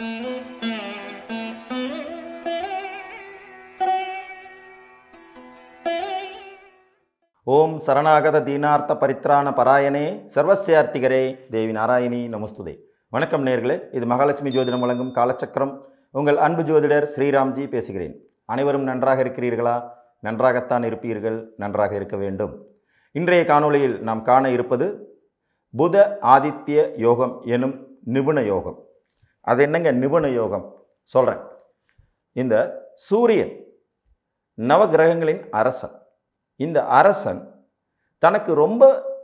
ஓம் சரணாகத தீனார்த்த பரித்ராண பராயணே சர்வசியார்த்திகரே தேவி நாராயணி நமஸ்துதே வணக்கம் நேர்களே இது மகாலட்சுமி ஜோதிடம் வழங்கும் காலச்சக்கரம் உங்கள் அன்பு ஜோதிடர் ஸ்ரீராம்ஜி பேசுகிறேன் அனைவரும் நன்றாக இருக்கிறீர்களா நன்றாகத்தான் இருப்பீர்கள் நன்றாக இருக்க வேண்டும் இன்றைய காணொளியில் நாம் காண இருப்பது புத ஆதித்ய யோகம் எனும் நிபுண யோகம் அது என்னங்க நிபுண யோகம் சொல்கிறேன் இந்த சூரியன் நவகிரகங்களின் அரசன் இந்த அரசன் தனக்கு ரொம்ப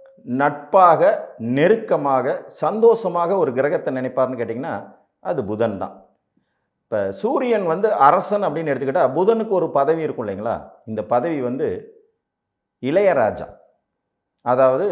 நட்பாக நெருக்கமாக சந்தோஷமாக ஒரு கிரகத்தை நினைப்பார்னு கேட்டிங்கன்னா அது புதன் தான் இப்போ சூரியன் வந்து அரசன் அப்படின்னு எடுத்துக்கிட்டால் புதனுக்கு ஒரு பதவி இருக்கும் இல்லைங்களா இந்த பதவி வந்து இளையராஜா அதாவது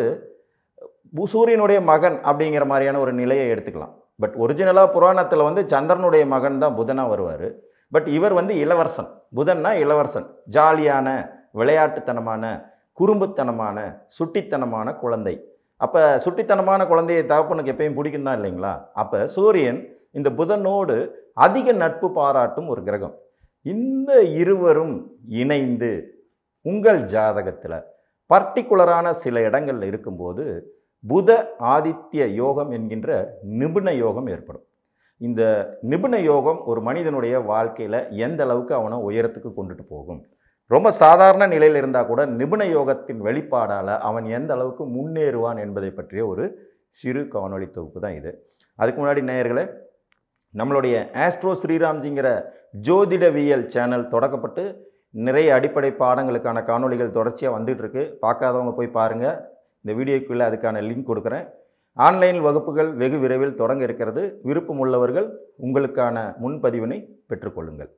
பு- சூரியனுடைய மகன் அப்படிங்கிற மாதிரியான ஒரு நிலையை எடுத்துக்கலாம் பட் ஒரிஜினலாக புராணத்தில் வந்து சந்திரனுடைய மகன் தான் புதனாக வருவார் பட் இவர் வந்து இளவரசன் புதன்னா இளவரசன் ஜாலியான விளையாட்டுத்தனமான குறும்புத்தனமான சுட்டித்தனமான குழந்தை அப்போ சுட்டித்தனமான குழந்தையை தகப்பனுக்கு எப்பயும் பிடிக்கும் தான் இல்லைங்களா அப்போ சூரியன் இந்த புதனோடு அதிக நட்பு பாராட்டும் ஒரு கிரகம் இந்த இருவரும் இணைந்து உங்கள் ஜாதகத்தில் பர்டிகுலரான சில இடங்களில் இருக்கும்போது புத ஆதித்ய யோகம் என்கின்ற நிபுண யோகம் ஏற்படும் இந்த நிபுண யோகம் ஒரு மனிதனுடைய வாழ்க்கையில் எந்த அளவுக்கு அவனை உயரத்துக்கு கொண்டுட்டு போகும் ரொம்ப சாதாரண நிலையில் இருந்தால் கூட நிபுண யோகத்தின் வெளிப்பாடால் அவன் எந்த அளவுக்கு முன்னேறுவான் என்பதை பற்றிய ஒரு சிறு காணொளி தொகுப்பு தான் இது அதுக்கு முன்னாடி நேயர்களே நம்மளுடைய ஆஸ்ட்ரோ ஸ்ரீராம்ஜிங்கிற ஜோதிடவியல் சேனல் தொடக்கப்பட்டு நிறைய அடிப்படை பாடங்களுக்கான காணொளிகள் தொடர்ச்சியாக வந்துட்டு இருக்கு பார்க்காதவங்க போய் பாருங்கள் இந்த வீடியோக்குள்ளே அதுக்கான லிங்க் கொடுக்குறேன் ஆன்லைன் வகுப்புகள் வெகு விரைவில் தொடங்க இருக்கிறது விருப்பம் உள்ளவர்கள் உங்களுக்கான முன்பதிவினை பெற்றுக்கொள்ளுங்கள்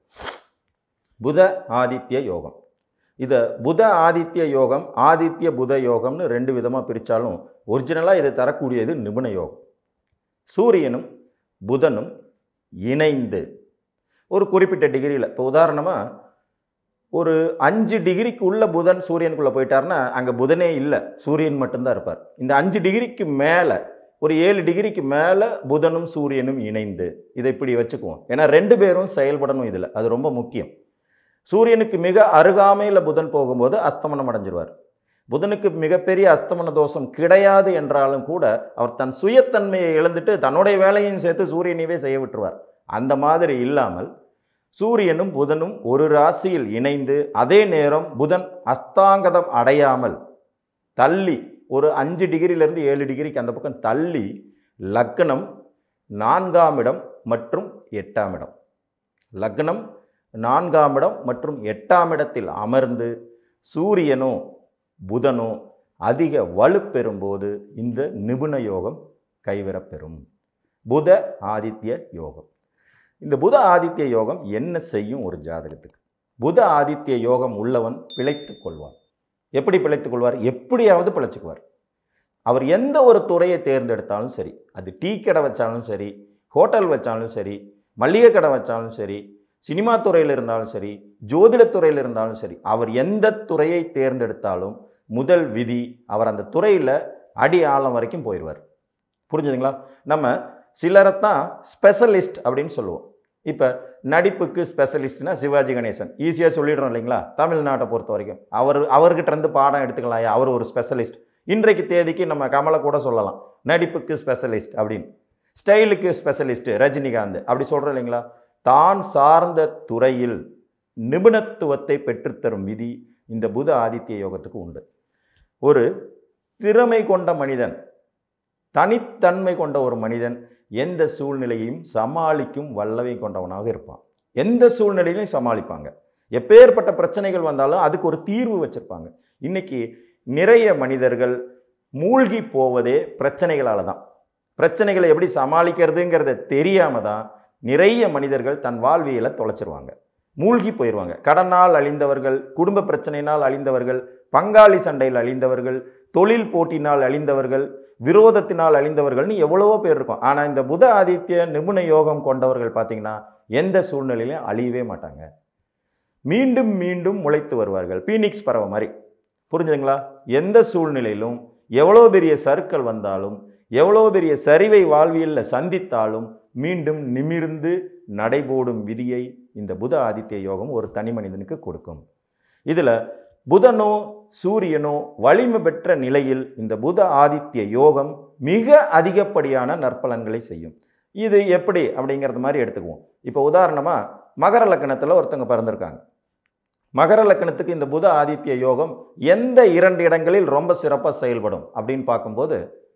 புத ஆதித்ய யோகம் இதை புத ஆதித்ய யோகம் ஆதித்ய புத யோகம்னு ரெண்டு விதமாக பிரித்தாலும் ஒரிஜினலாக இது தரக்கூடியது நிபுண யோகம் சூரியனும் புதனும் இணைந்து ஒரு குறிப்பிட்ட டிகிரியில் இப்போ உதாரணமாக ஒரு அஞ்சு டிகிரிக்கு உள்ள புதன் சூரியனுக்குள்ளே போயிட்டாருன்னா அங்கே புதனே இல்லை சூரியன் மட்டும்தான் இருப்பார் இந்த அஞ்சு டிகிரிக்கு மேலே ஒரு ஏழு டிகிரிக்கு மேலே புதனும் சூரியனும் இணைந்து இதை இப்படி வச்சுக்குவோம் ஏன்னா ரெண்டு பேரும் செயல்படணும் இதில் அது ரொம்ப முக்கியம் சூரியனுக்கு மிக அருகாமையில் புதன் போகும்போது அஸ்தமனம் அடைஞ்சிருவார் புதனுக்கு மிகப்பெரிய அஸ்தமன தோஷம் கிடையாது என்றாலும் கூட அவர் தன் சுயத்தன்மையை இழந்துட்டு தன்னுடைய வேலையும் சேர்த்து சூரியனையவே செய்ய விட்டுருவார் அந்த மாதிரி இல்லாமல் சூரியனும் புதனும் ஒரு ராசியில் இணைந்து அதே நேரம் புதன் அஸ்தாங்கதம் அடையாமல் தள்ளி ஒரு அஞ்சு டிகிரியிலேருந்து ஏழு டிகிரிக்கு அந்த பக்கம் தள்ளி லக்னம் நான்காம் இடம் மற்றும் எட்டாம் இடம் லக்னம் நான்காம் இடம் மற்றும் எட்டாம் இடத்தில் அமர்ந்து சூரியனோ புதனோ அதிக வலுப்பெறும்போது இந்த நிபுண யோகம் கைவரப்பெறும் புத ஆதித்ய யோகம் இந்த புத ஆதித்ய யோகம் என்ன செய்யும் ஒரு ஜாதகத்துக்கு புத ஆதித்ய யோகம் உள்ளவன் பிழைத்துக் கொள்வார் எப்படி பிழைத்துக் கொள்வார் எப்படியாவது பிழைச்சுக்குவார் அவர் எந்த ஒரு துறையை தேர்ந்தெடுத்தாலும் சரி அது டீ கடை வச்சாலும் சரி ஹோட்டல் வச்சாலும் சரி மளிகை கடை வச்சாலும் சரி சினிமா துறையில் இருந்தாலும் சரி ஜோதிடத் துறையில் இருந்தாலும் சரி அவர் எந்த துறையை தேர்ந்தெடுத்தாலும் முதல் விதி அவர் அந்த துறையில் அடி ஆழம் வரைக்கும் போயிடுவார் புரிஞ்சுதுங்களா நம்ம சிலரைத்தான் ஸ்பெஷலிஸ்ட் அப்படின்னு சொல்லுவோம் இப்போ நடிப்புக்கு ஸ்பெஷலிஸ்ட்னா சிவாஜி கணேசன் ஈஸியாக சொல்லிடுறோம் இல்லைங்களா தமிழ்நாட்டை பொறுத்த வரைக்கும் அவர் அவர்கிட்ட இருந்து பாடம் எடுத்துக்கலாம் அவர் ஒரு ஸ்பெஷலிஸ்ட் இன்றைக்கு தேதிக்கு நம்ம கமலை கூட சொல்லலாம் நடிப்புக்கு ஸ்பெஷலிஸ்ட் அப்படின்னு ஸ்டைலுக்கு ஸ்பெஷலிஸ்ட் ரஜினிகாந்த் அப்படி சொல்கிறோம் இல்லைங்களா தான் சார்ந்த துறையில் நிபுணத்துவத்தை பெற்றுத்தரும் விதி இந்த புத ஆதித்ய யோகத்துக்கு உண்டு ஒரு திறமை கொண்ட மனிதன் தனித்தன்மை கொண்ட ஒரு மனிதன் எந்த சூழ்நிலையையும் சமாளிக்கும் வல்லமை கொண்டவனாக இருப்பான் எந்த சூழ்நிலையிலையும் சமாளிப்பாங்க எப்பேற்பட்ட பிரச்சனைகள் வந்தாலும் அதுக்கு ஒரு தீர்வு வச்சிருப்பாங்க இன்னைக்கு நிறைய மனிதர்கள் மூழ்கி போவதே பிரச்சனைகளால தான் பிரச்சனைகளை எப்படி சமாளிக்கிறதுங்கிறத தெரியாம தான் நிறைய மனிதர்கள் தன் வாழ்வியலை தொலைச்சிருவாங்க மூழ்கி போயிடுவாங்க கடனால் அழிந்தவர்கள் குடும்ப பிரச்சனையினால் அழிந்தவர்கள் பங்காளி சண்டையில் அழிந்தவர்கள் தொழில் போட்டினால் அழிந்தவர்கள் விரோதத்தினால் அழிந்தவர்கள்னு எவ்வளவோ பேர் இருக்கும் ஆனால் இந்த புத ஆதித்ய நிபுண யோகம் கொண்டவர்கள் பார்த்தீங்கன்னா எந்த சூழ்நிலையிலும் அழியவே மாட்டாங்க மீண்டும் மீண்டும் முளைத்து வருவார்கள் பீனிக்ஸ் பறவை மாதிரி புரிஞ்சுதுங்களா எந்த சூழ்நிலையிலும் எவ்வளோ பெரிய சறுக்கல் வந்தாலும் எவ்வளோ பெரிய சரிவை வாழ்வியலில் சந்தித்தாலும் மீண்டும் நிமிர்ந்து நடைபோடும் விதியை இந்த புத ஆதித்ய யோகம் ஒரு தனி மனிதனுக்கு கொடுக்கும் இதில் புதனோ சூரியனோ வலிமை பெற்ற நிலையில் இந்த புத ஆதித்ய யோகம் மிக அதிகப்படியான நற்பலன்களை செய்யும் இது எப்படி அப்படிங்கிறது மாதிரி எடுத்துக்குவோம் இப்போ உதாரணமாக மகர லக்கணத்தில் ஒருத்தங்க பிறந்திருக்காங்க மகர லக்கணத்துக்கு இந்த புத ஆதித்ய யோகம் எந்த இரண்டு இடங்களில் ரொம்ப சிறப்பாக செயல்படும் அப்படின்னு பார்க்கும்போது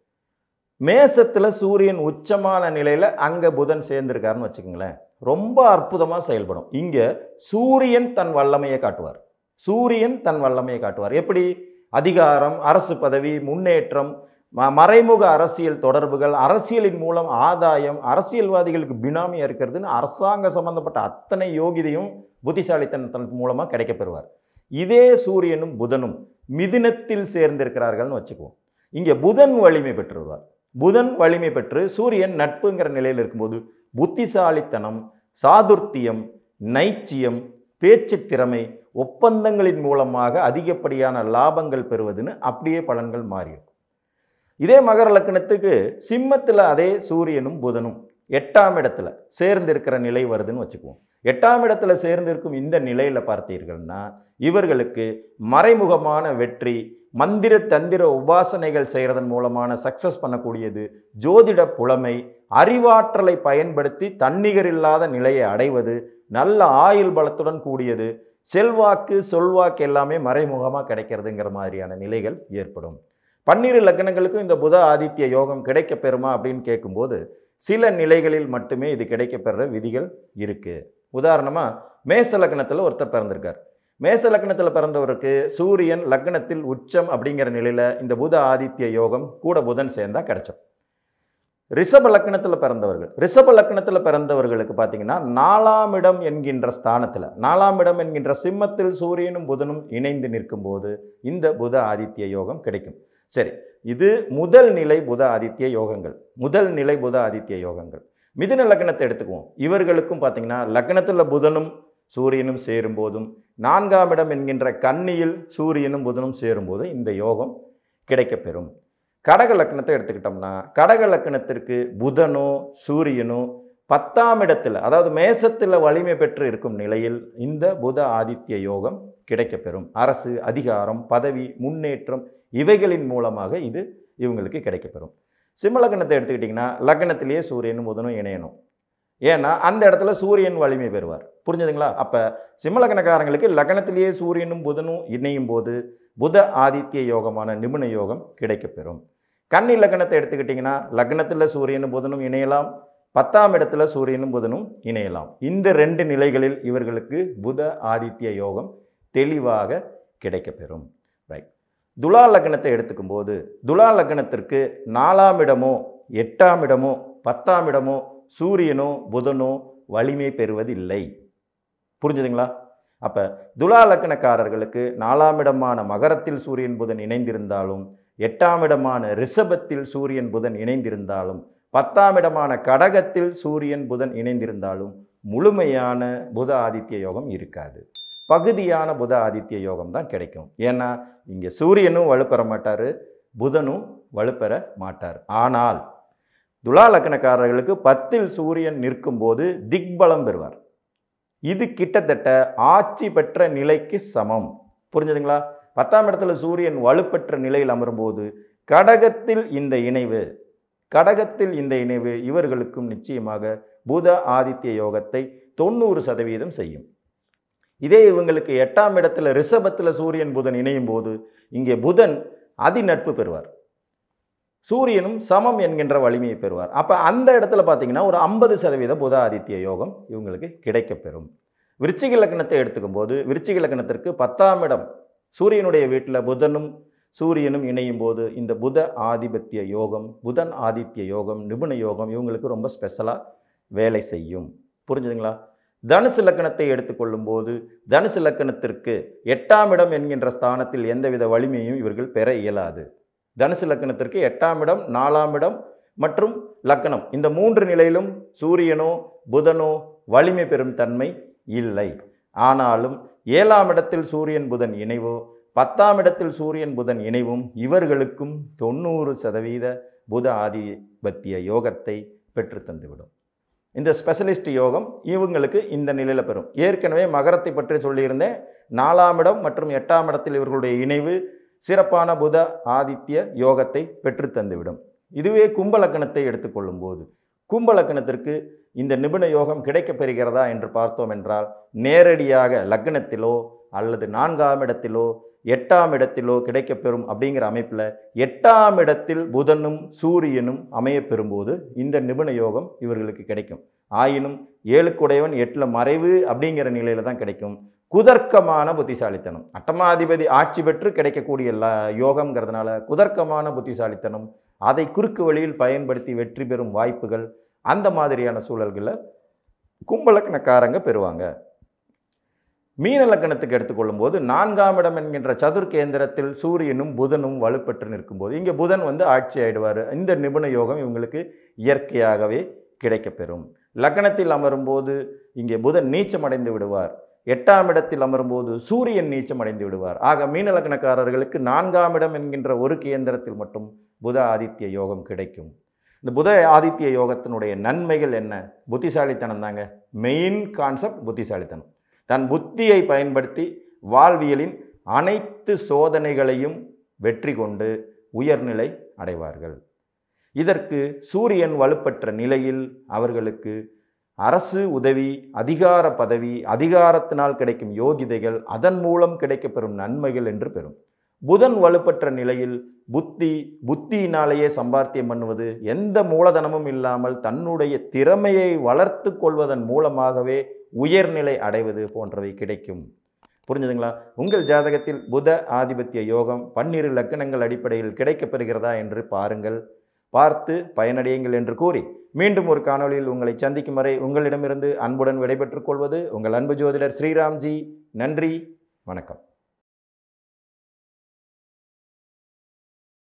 மேசத்தில் சூரியன் உச்சமான நிலையில் அங்கே புதன் சேர்ந்திருக்காருன்னு வச்சுக்கோங்களேன் ரொம்ப அற்புதமாக செயல்படும் இங்கே சூரியன் தன் வல்லமையை காட்டுவார் சூரியன் தன் வல்லமையை காட்டுவார் எப்படி அதிகாரம் அரசு பதவி முன்னேற்றம் ம- மறைமுக அரசியல் தொடர்புகள் அரசியலின் மூலம் ஆதாயம் அரசியல்வாதிகளுக்கு பினாமியாக இருக்கிறதுன்னு அரசாங்க சம்பந்தப்பட்ட அத்தனை யோகிதையும் புத்திசாலித்தனத்தின் மூலமாக கிடைக்கப்பெறுவார் இதே சூரியனும் புதனும் மிதுனத்தில் சேர்ந்திருக்கிறார்கள்னு வச்சுக்குவோம் இங்கே புதன் வலிமை பெற்றுருவார் புதன் வலிமை பெற்று சூரியன் நட்புங்கிற நிலையில் இருக்கும்போது புத்திசாலித்தனம் சாதுர்த்தியம் நைச்சியம் பேச்சு திறமை ஒப்பந்தங்களின் மூலமாக அதிகப்படியான லாபங்கள் பெறுவதுன்னு அப்படியே பலன்கள் மாறியிருக்கும் இதே மகர லக்னத்துக்கு சிம்மத்தில் அதே சூரியனும் புதனும் எட்டாம் இடத்துல சேர்ந்திருக்கிற நிலை வருதுன்னு வச்சுக்குவோம் எட்டாம் இடத்துல சேர்ந்திருக்கும் இந்த நிலையில் பார்த்தீர்கள்னா இவர்களுக்கு மறைமுகமான வெற்றி மந்திர தந்திர உபாசனைகள் செய்கிறதன் மூலமான சக்சஸ் பண்ணக்கூடியது ஜோதிட புலமை அறிவாற்றலை பயன்படுத்தி தன்னிகரில்லாத நிலையை அடைவது நல்ல ஆயுள் பலத்துடன் கூடியது செல்வாக்கு சொல்வாக்கு எல்லாமே மறைமுகமாக கிடைக்கிறதுங்கிற மாதிரியான நிலைகள் ஏற்படும் பன்னிரு லக்னங்களுக்கும் இந்த புத ஆதித்ய யோகம் கிடைக்க பெறுமா அப்படின்னு கேட்கும்போது சில நிலைகளில் மட்டுமே இது கிடைக்க பெறுற விதிகள் இருக்கு உதாரணமாக மேச லக்னத்தில் ஒருத்தர் பிறந்திருக்கார் மேச லக்னத்தில் பிறந்தவருக்கு சூரியன் லக்னத்தில் உச்சம் அப்படிங்கிற நிலையில் இந்த புத ஆதித்ய யோகம் கூட புதன் சேர்ந்தா கிடைச்சோம் ரிஷப லக்னத்தில் பிறந்தவர்கள் ரிஷப லக்னத்தில் பிறந்தவர்களுக்கு பார்த்தீங்கன்னா நாலாம் இடம் என்கின்ற ஸ்தானத்தில் நாலாம் இடம் என்கின்ற சிம்மத்தில் சூரியனும் புதனும் இணைந்து நிற்கும்போது இந்த புத ஆதித்ய யோகம் கிடைக்கும் சரி இது முதல் நிலை புத ஆதித்ய யோகங்கள் முதல் நிலை புத ஆதித்ய யோகங்கள் மிதுன லக்னத்தை எடுத்துக்குவோம் இவர்களுக்கும் பார்த்தீங்கன்னா லக்னத்தில் புதனும் சூரியனும் சேரும்போதும் நான்காம் இடம் என்கின்ற கன்னியில் சூரியனும் புதனும் சேரும்போது இந்த யோகம் கிடைக்கப்பெறும் கடக லக்னத்தை எடுத்துக்கிட்டோம்னா கடக லக்னத்திற்கு புதனோ சூரியனோ பத்தாம் இடத்துல அதாவது மேசத்தில் வலிமை பெற்று இருக்கும் நிலையில் இந்த புத ஆதித்ய யோகம் கிடைக்கப்பெறும் அரசு அதிகாரம் பதவி முன்னேற்றம் இவைகளின் மூலமாக இது இவங்களுக்கு கிடைக்கப்பெறும் சிம்ம லக்னத்தை எடுத்துக்கிட்டிங்கன்னா லக்னத்திலேயே சூரியனும் புதனும் இணையணும் ஏன்னா அந்த இடத்துல சூரியன் வலிமை பெறுவார் புரிஞ்சுதுங்களா அப்போ சிம்ம லக்னக்காரங்களுக்கு லக்னத்திலேயே சூரியனும் புதனும் இணையும் போது புத ஆதித்ய யோகமான நிபுண யோகம் கிடைக்கப்பெறும் கன்னி லக்னத்தை எடுத்துக்கிட்டிங்கன்னா லக்னத்தில் சூரியனும் புதனும் இணையலாம் பத்தாம் இடத்துல சூரியனும் புதனும் இணையலாம் இந்த ரெண்டு நிலைகளில் இவர்களுக்கு புத ஆதித்ய யோகம் தெளிவாக கிடைக்கப்பெறும் ரைட் துலா லக்னத்தை எடுத்துக்கும் போது துலா லக்னத்திற்கு நாலாம் இடமோ எட்டாம் இடமோ பத்தாம் இடமோ சூரியனோ புதனோ வலிமை பெறுவதில்லை புரிஞ்சுதுங்களா அப்போ துலா லக்னக்காரர்களுக்கு நாலாம் இடமான மகரத்தில் சூரியன் புதன் இணைந்திருந்தாலும் எட்டாம் இடமான ரிஷபத்தில் சூரியன் புதன் இணைந்திருந்தாலும் பத்தாம் இடமான கடகத்தில் சூரியன் புதன் இணைந்திருந்தாலும் முழுமையான புத ஆதித்ய யோகம் இருக்காது பகுதியான புத ஆதித்ய யோகம் தான் கிடைக்கும் ஏன்னா இங்கே சூரியனும் வலுப்பெற மாட்டார் புதனும் வலுப்பெற மாட்டார் ஆனால் துலா லக்னக்காரர்களுக்கு பத்தில் சூரியன் நிற்கும்போது திக்பலம் பெறுவார் இது கிட்டத்தட்ட ஆட்சி பெற்ற நிலைக்கு சமம் புரிஞ்சுதுங்களா பத்தாம் இடத்துல சூரியன் வலுப்பெற்ற நிலையில் அமரும்போது கடகத்தில் இந்த இணைவு கடகத்தில் இந்த இணைவு இவர்களுக்கும் நிச்சயமாக புத ஆதித்ய யோகத்தை தொண்ணூறு சதவீதம் செய்யும் இதே இவங்களுக்கு எட்டாம் இடத்துல ரிஷபத்தில் சூரியன் புதன் இணையும் போது இங்கே புதன் அதிநட்பு பெறுவார் சூரியனும் சமம் என்கின்ற வலிமையை பெறுவார் அப்போ அந்த இடத்துல பார்த்தீங்கன்னா ஒரு ஐம்பது சதவீத புத ஆதித்ய யோகம் இவங்களுக்கு கிடைக்கப்பெறும் விருச்சிக லக்னத்தை எடுத்துக்கும் போது விருச்சிக லக்னத்திற்கு பத்தாம் இடம் சூரியனுடைய வீட்டில் புதனும் சூரியனும் இணையும் போது இந்த புத ஆதிபத்திய யோகம் புதன் ஆதித்ய யோகம் நிபுண யோகம் இவங்களுக்கு ரொம்ப ஸ்பெஷலாக வேலை செய்யும் புரிஞ்சுதுங்களா தனுசு லக்கணத்தை எடுத்துக்கொள்ளும் போது தனுசு லக்கணத்திற்கு எட்டாம் இடம் என்கின்ற ஸ்தானத்தில் எந்தவித வலிமையும் இவர்கள் பெற இயலாது தனுசு லக்கணத்திற்கு எட்டாம் இடம் நாலாம் இடம் மற்றும் லக்கணம் இந்த மூன்று நிலையிலும் சூரியனோ புதனோ வலிமை பெறும் தன்மை இல்லை ஆனாலும் ஏழாம் இடத்தில் சூரியன் புதன் இணைவோ பத்தாம் இடத்தில் சூரியன் புதன் இணைவும் இவர்களுக்கும் தொண்ணூறு சதவீத புத ஆதிபத்திய யோகத்தை பெற்று தந்துவிடும் இந்த ஸ்பெஷலிஸ்ட் யோகம் இவங்களுக்கு இந்த நிலையில் பெறும் ஏற்கனவே மகரத்தை பற்றி சொல்லியிருந்தேன் நாலாம் இடம் மற்றும் எட்டாம் இடத்தில் இவர்களுடைய இணைவு சிறப்பான புத ஆதித்ய யோகத்தை பெற்று தந்துவிடும் இதுவே கும்பலக்கணத்தை எடுத்துக்கொள்ளும் போது கும்பலக்கணத்திற்கு இந்த நிபுண யோகம் கிடைக்கப் பெறுகிறதா என்று பார்த்தோம் என்றால் நேரடியாக லக்னத்திலோ அல்லது நான்காம் இடத்திலோ எட்டாம் இடத்திலோ கிடைக்கப்பெறும் அப்படிங்கிற அமைப்பில் எட்டாம் இடத்தில் புதனும் சூரியனும் அமைய பெறும்போது இந்த நிபுண யோகம் இவர்களுக்கு கிடைக்கும் ஆயினும் ஏழுக்குடையவன் எட்டில் மறைவு அப்படிங்கிற நிலையில தான் கிடைக்கும் குதர்க்கமான புத்திசாலித்தனம் அட்டமாதிபதி ஆட்சி பெற்று கிடைக்கக்கூடிய ல யோகம்ங்கிறதுனால குதர்க்கமான புத்திசாலித்தனம் அதை குறுக்கு வழியில் பயன்படுத்தி வெற்றி பெறும் வாய்ப்புகள் அந்த மாதிரியான சூழல்களில் கும்பலக்கணக்காரங்க பெறுவாங்க மீன லக்கணத்துக்கு எடுத்துக்கொள்ளும் போது நான்காம் இடம் என்கின்ற சதுர் கேந்திரத்தில் சூரியனும் புதனும் வலுப்பெற்று நிற்கும்போது இங்கே புதன் வந்து ஆட்சி ஆயிடுவார் இந்த நிபுண யோகம் இவங்களுக்கு இயற்கையாகவே கிடைக்கப்பெறும் லக்னத்தில் அமரும்போது இங்கே புதன் நீச்சமடைந்து விடுவார் எட்டாம் இடத்தில் அமரும்போது சூரியன் நீச்சம் அடைந்து விடுவார் ஆக மீன லக்னக்காரர்களுக்கு நான்காம் இடம் என்கின்ற ஒரு கேந்திரத்தில் மட்டும் புத ஆதித்ய யோகம் கிடைக்கும் இந்த புத ஆதித்ய யோகத்தினுடைய நன்மைகள் என்ன புத்திசாலித்தனம் தாங்க மெயின் கான்செப்ட் புத்திசாலித்தனம் தன் புத்தியை பயன்படுத்தி வாழ்வியலின் அனைத்து சோதனைகளையும் வெற்றி கொண்டு உயர்நிலை அடைவார்கள் இதற்கு சூரியன் வலுப்பெற்ற நிலையில் அவர்களுக்கு அரசு உதவி அதிகார பதவி அதிகாரத்தினால் கிடைக்கும் யோகிதைகள் அதன் மூலம் கிடைக்கப்பெறும் நன்மைகள் என்று பெறும் புதன் வலுப்பெற்ற நிலையில் புத்தி புத்தியினாலேயே சம்பாத்தியம் பண்ணுவது எந்த மூலதனமும் இல்லாமல் தன்னுடைய திறமையை வளர்த்து கொள்வதன் மூலமாகவே உயர்நிலை அடைவது போன்றவை கிடைக்கும் புரிஞ்சுதுங்களா உங்கள் ஜாதகத்தில் புத ஆதிபத்திய யோகம் பன்னிரு லக்கணங்கள் அடிப்படையில் கிடைக்கப்பெறுகிறதா என்று பாருங்கள் பார்த்து பயனடையுங்கள் என்று கூறி மீண்டும் ஒரு காணொளியில் உங்களை சந்திக்கும் வரை உங்களிடமிருந்து அன்புடன் விடைபெற்றுக் கொள்வது உங்கள் அன்பு ஜோதிடர் ஸ்ரீராம்ஜி நன்றி வணக்கம்